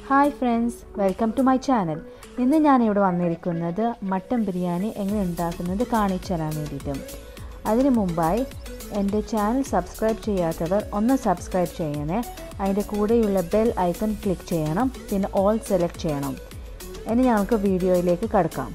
hi friends welcome to my channel ഇന്ന് ഞാൻ ഇവിടെ വന്നിരിക്കുന്നത് മട്ടൻ ബിരിയാണി എങ്ങനെ ഉണ്ടാക്കുന്നത് കാണിച്ചു തരാൻ വേണ്ടിയിട്ട് അതിനു മുമ്പായി എൻ്റെ ചാനൽ സബ്സ്ക്രൈബ് ചെയ്യാത്തവർ ഒന്ന് സബ്സ്ക്രൈബ് ചെയ്യണേ അതിൻ്റെ കൂടെയുള്ള ബെൽ ഐക്കൺ ക്ലിക്ക് ചെയ്യണം പിന്നെ ഓൾ സെലക്ട് ചെയ്യണം ഇനി ഞങ്ങൾക്ക് വീഡിയോയിലേക്ക് കടക്കാം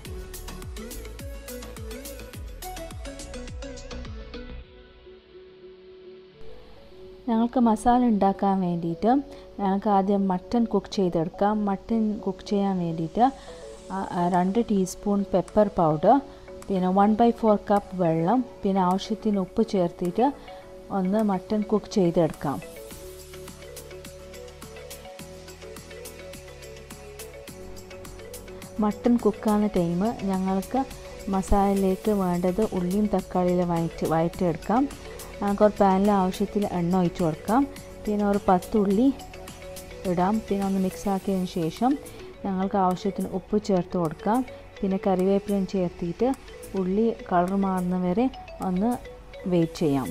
ഞങ്ങൾക്ക് മസാല ഉണ്ടാക്കാൻ വേണ്ടിയിട്ട് ഞങ്ങൾക്ക് ആദ്യം മട്ടൺ കുക്ക് ചെയ്തെടുക്കാം മട്ടൺ കുക്ക് ചെയ്യാൻ വേണ്ടിയിട്ട് രണ്ട് ടീസ്പൂൺ പെപ്പർ പൗഡർ പിന്നെ വൺ ബൈ ഫോർ കപ്പ് വെള്ളം പിന്നെ ആവശ്യത്തിന് ഉപ്പ് ചേർത്തിട്ട് ഒന്ന് മട്ടൺ കുക്ക് ചെയ്തെടുക്കാം മട്ടൺ കുക്കാവുന്ന ടൈം ഞങ്ങൾക്ക് മസാലയിലേക്ക് വേണ്ടത് ഉള്ളിയും തക്കാളിയിലും വയറ്റ് വയറ്റെടുക്കാം നമുക്ക് ഒരു പാനിൽ ആവശ്യത്തിൽ എണ്ണ ഒഴിച്ച് കൊടുക്കാം പിന്നെ ഒരു പത്ത് ഉള്ളി ഇടാം പിന്നെ ഒന്ന് മിക്സ് ആക്കിയതിന് ശേഷം ഞങ്ങൾക്ക് ആവശ്യത്തിന് ഉപ്പ് ചേർത്ത് കൊടുക്കാം പിന്നെ കറിവേപ്പിലയും ചേർത്തിട്ട് ഉള്ളി കളർ മാറുന്നവരെ ഒന്ന് വെയിറ്റ് ചെയ്യാം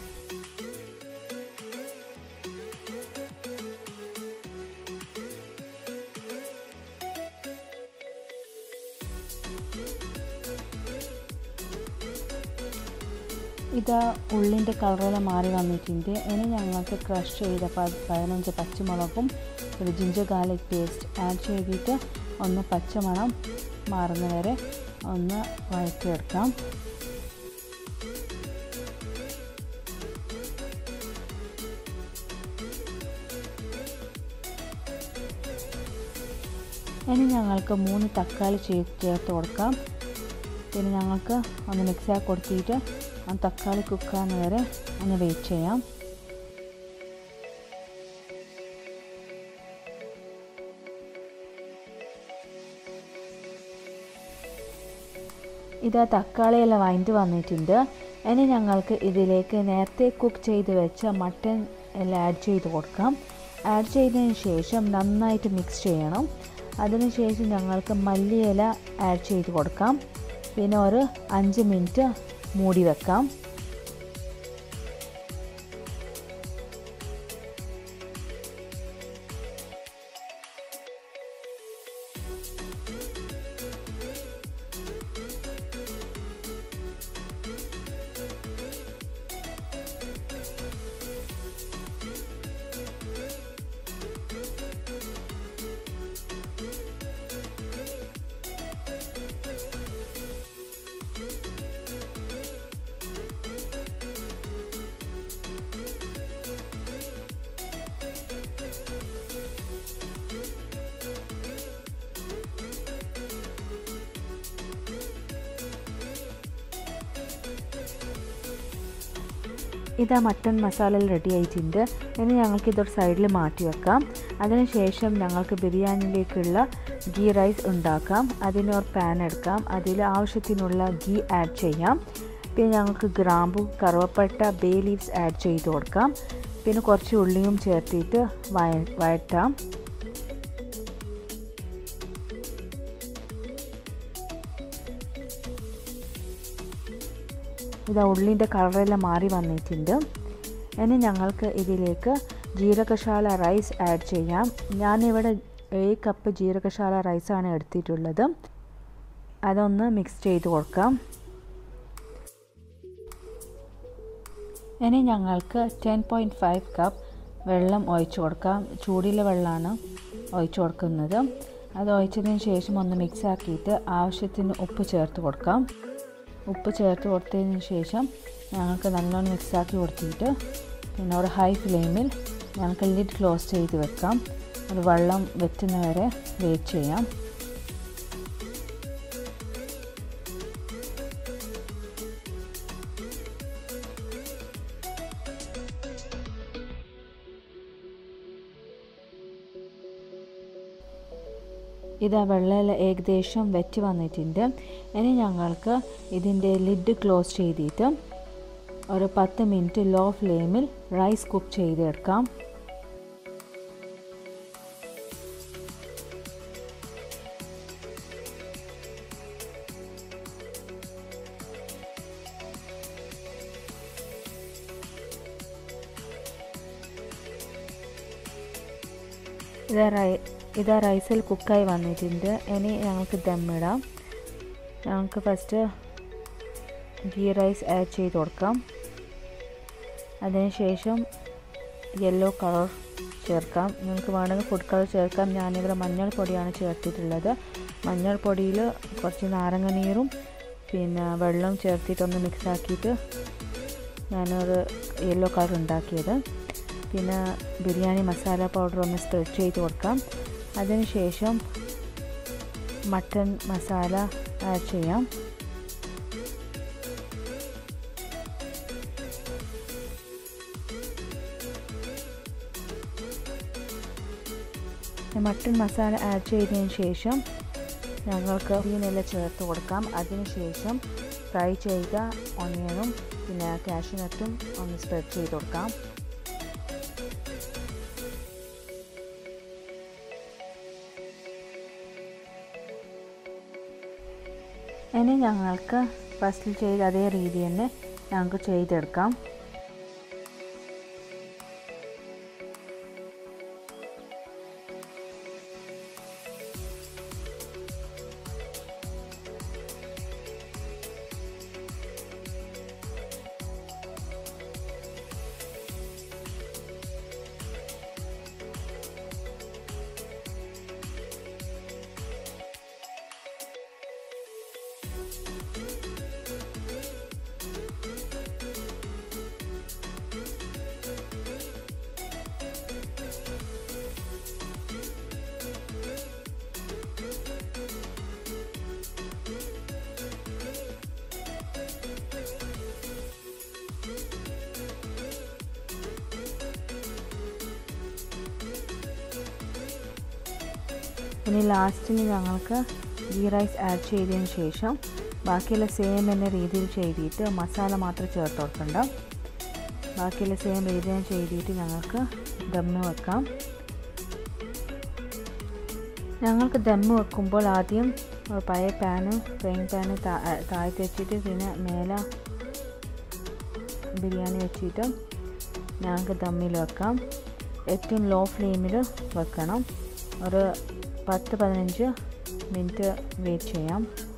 ഇതാ ഉള്ളിൻ്റെ കളറെല്ലാം മാറി വന്നിട്ടുണ്ട് ഇനി ഞങ്ങൾക്ക് ക്രഷ് ചെയ്ത പതിനഞ്ച് പച്ചമുളകും ഒരു ജിഞ്ചർ ഗാർലിക് പേസ്റ്റ് ആഡ് ചെയ്തിട്ട് ഒന്ന് പച്ചമണം മാറുന്നവരെ ഒന്ന് വഴറ്റിയെടുക്കാം ഇനി ഞങ്ങൾക്ക് മൂന്ന് തക്കാളി ചേർത്ത് കൊടുക്കാം പിന്നെ ഞങ്ങൾക്ക് ഒന്ന് മിക്സാക്കി കൊടുത്തിട്ട് ആ തക്കാളി കുക്കാന്ന് വരെ ഒന്ന് വെയിറ്റ് ചെയ്യാം ഇത് തക്കാളിയെല്ലാം വഴണ്ട് വന്നിട്ടുണ്ട് ഇനി ഞങ്ങൾക്ക് ഇതിലേക്ക് നേരത്തെ കുക്ക് ചെയ്ത് വെച്ച മട്ടൻ എല്ലാം ആഡ് ചെയ്ത് കൊടുക്കാം ആഡ് ചെയ്തതിന് ശേഷം നന്നായിട്ട് മിക്സ് ചെയ്യണം അതിനുശേഷം ഞങ്ങൾക്ക് മല്ലിയില ആഡ് ചെയ്ത് കൊടുക്കാം പിന്നെ ഒരു അഞ്ച് മിനിറ്റ് മൂടി വെക്കാം ഇതാ മട്ടൺ മസാല റെഡി ആയിട്ടുണ്ട് ഇനി ഞങ്ങൾക്ക് ഇതൊരു സൈഡിൽ മാറ്റി വെക്കാം അതിനുശേഷം ഞങ്ങൾക്ക് ബിരിയാണിയിലേക്കുള്ള ഗീ റൈസ് ഉണ്ടാക്കാം അതിനൊരു പാൻ എടുക്കാം അതിൽ ആവശ്യത്തിനുള്ള ഗീ ആഡ് ചെയ്യാം പിന്നെ ഞങ്ങൾക്ക് ഗ്രാമ്പു കറുവപ്പട്ട ബേ ലീവ്സ് ആഡ് ചെയ്ത് കൊടുക്കാം പിന്നെ കുറച്ച് ഉള്ളിയും ചേർത്തിട്ട് വയ വഴറ്റാം ഇത് ഉള്ളിൻ്റെ കളറെല്ലാം മാറി വന്നിട്ടുണ്ട് ഇനി ഞങ്ങൾക്ക് ഇതിലേക്ക് ജീരകശാല റൈസ് ആഡ് ചെയ്യാം ഞാനിവിടെ ഏഴ് കപ്പ് ജീരകശാല റൈസാണ് എടുത്തിട്ടുള്ളത് അതൊന്ന് മിക്സ് ചെയ്ത് കൊടുക്കാം ഇനി ഞങ്ങൾക്ക് ടെൻ പോയിൻറ്റ് ഫൈവ് കപ്പ് വെള്ളം ഒഴിച്ചു കൊടുക്കാം ചൂടിലെ വെള്ളമാണ് ഒഴിച്ചു കൊടുക്കുന്നത് അത് ഒഴിച്ചതിന് ശേഷം ഒന്ന് മിക്സ് ആക്കിയിട്ട് ആവശ്യത്തിന് ഉപ്പ് ചേർത്ത് കൊടുക്കാം ഉപ്പ് ചേർത്ത് കൊടുത്തതിന് ശേഷം ഞങ്ങൾക്ക് നല്ലോണം മിക്സാക്കി കൊടുത്തിട്ട് പിന്നെ ഒരു ഹൈ ഫ്ലെയിമിൽ ഞങ്ങൾക്ക് ലിഡ് ക്ലോസ് ചെയ്ത് വെക്കാം ഒരു വെള്ളം വെറ്റുന്നവരെ വെയിറ്റ് ചെയ്യാം ഇത് വെള്ളം ഏകദേശം വെറ്റ് വന്നിട്ടുണ്ട് ഇനി ഞങ്ങൾക്ക് ഇതിൻ്റെ ലിഡ് ക്ലോസ് ചെയ്തിട്ട് ഒരു പത്ത് മിനിറ്റ് ലോ ഫ്ലെയിമിൽ റൈസ് കുക്ക് ചെയ്തെടുക്കാം ഇത് റൈ ഇതാ റൈസിൽ കുക്കായി വന്നിട്ടുണ്ട് ഇനി ഞങ്ങൾക്ക് ദമ്മിടാം ഞങ്ങൾക്ക് ഫസ്റ്റ് ഗീ റൈസ് ആഡ് ചെയ്ത് കൊടുക്കാം അതിനുശേഷം യെല്ലോ കളർ ചേർക്കാം നിങ്ങൾക്ക് വേണമെങ്കിൽ ഫുഡ് കളർ ചേർക്കാം ഞാനിവിടെ മഞ്ഞൾപ്പൊടിയാണ് ചേർത്തിട്ടുള്ളത് മഞ്ഞൾപ്പൊടിയിൽ കുറച്ച് നാരങ്ങ നീരും പിന്നെ വെള്ളം ചേർത്തിട്ടൊന്ന് മിക്സ് ആക്കിയിട്ട് ഞാനൊരു യെല്ലോ കളർ ഉണ്ടാക്കിയത് പിന്നെ ബിരിയാണി മസാല പൗഡർ ഒന്ന് സ്പ്രെഡ് ചെയ്ത് കൊടുക്കാം അതിനുശേഷം മട്ടൺ മസാല ആഡ് ചെയ്യാം മട്ടൺ മസാല ആഡ് ചെയ്തതിന് ശേഷം ഞങ്ങൾക്ക് മീനെല്ലാം ചേർത്ത് കൊടുക്കാം അതിനുശേഷം ഫ്രൈ ചെയ്ത ഒണിയനും പിന്നെ കാഷ്യൂനട്ടും ഒന്ന് സ്പ്രെഡ് ചെയ്ത് കൊടുക്കാം ഇനി ഞങ്ങൾക്ക് ഫസ്റ്റിൽ ചെയ്ത അതേ രീതി തന്നെ ഞങ്ങൾക്ക് ചെയ്തെടുക്കാം ഇനി ലാസ്റ്റിന് ഞങ്ങൾക്ക് ഗീ റൈസ് ആഡ് ചെയ്തതിന് ശേഷം ബാക്കിയുള്ള സെയിം തന്നെ രീതിയിൽ ചെയ്തിട്ട് മസാല മാത്രം ചേർത്ത് കൊടുക്കണ്ട ബാക്കിയുള്ള സെയിം രീതിയിൽ ചെയ്തിട്ട് ഞങ്ങൾക്ക് ദമ്മ് വെക്കാം ഞങ്ങൾക്ക് ദമ്മ് വെക്കുമ്പോൾ ആദ്യം പഴയ പാന് ഫ്രൈങ് പാന് താഴത്ത് വെച്ചിട്ട് പിന്നെ മേലെ ബിരിയാണി വെച്ചിട്ട് ഞങ്ങൾക്ക് ദമ്മിൽ വെക്കാം ഏറ്റവും ലോ ഫ്ലെയിമിൽ വെക്കണം ഒരു പത്ത് പതിനഞ്ച് മിനിറ്റ് വെയിറ്റ് ചെയ്യാം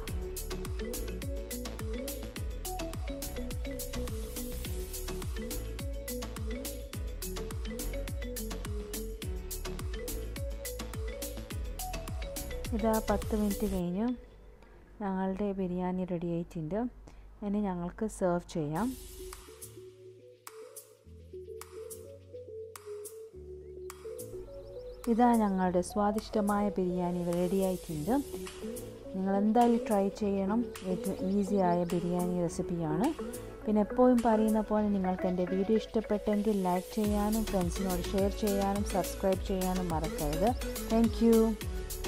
ഇതാ പത്ത് മിനിറ്റ് കഴിഞ്ഞ് ഞങ്ങളുടെ ബിരിയാണി റെഡി ആയിട്ടുണ്ട് ഇനി ഞങ്ങൾക്ക് സെർവ് ചെയ്യാം ഇതാ ഞങ്ങളുടെ സ്വാദിഷ്ടമായ ബിരിയാണി റെഡി ആയിട്ടുണ്ട് നിങ്ങൾ എന്തായാലും ട്രൈ ചെയ്യണം ഏറ്റവും ഈസിയായ ബിരിയാണി റെസിപ്പിയാണ് പിന്നെ എപ്പോഴും പറയുന്ന പോലെ നിങ്ങൾക്ക് എൻ്റെ വീഡിയോ ഇഷ്ടപ്പെട്ടെങ്കിൽ ലൈക്ക് ചെയ്യാനും ഫ്രണ്ട്സിനോട് ഷെയർ ചെയ്യാനും സബ്സ്ക്രൈബ് ചെയ്യാനും മറക്കരുത് താങ്ക്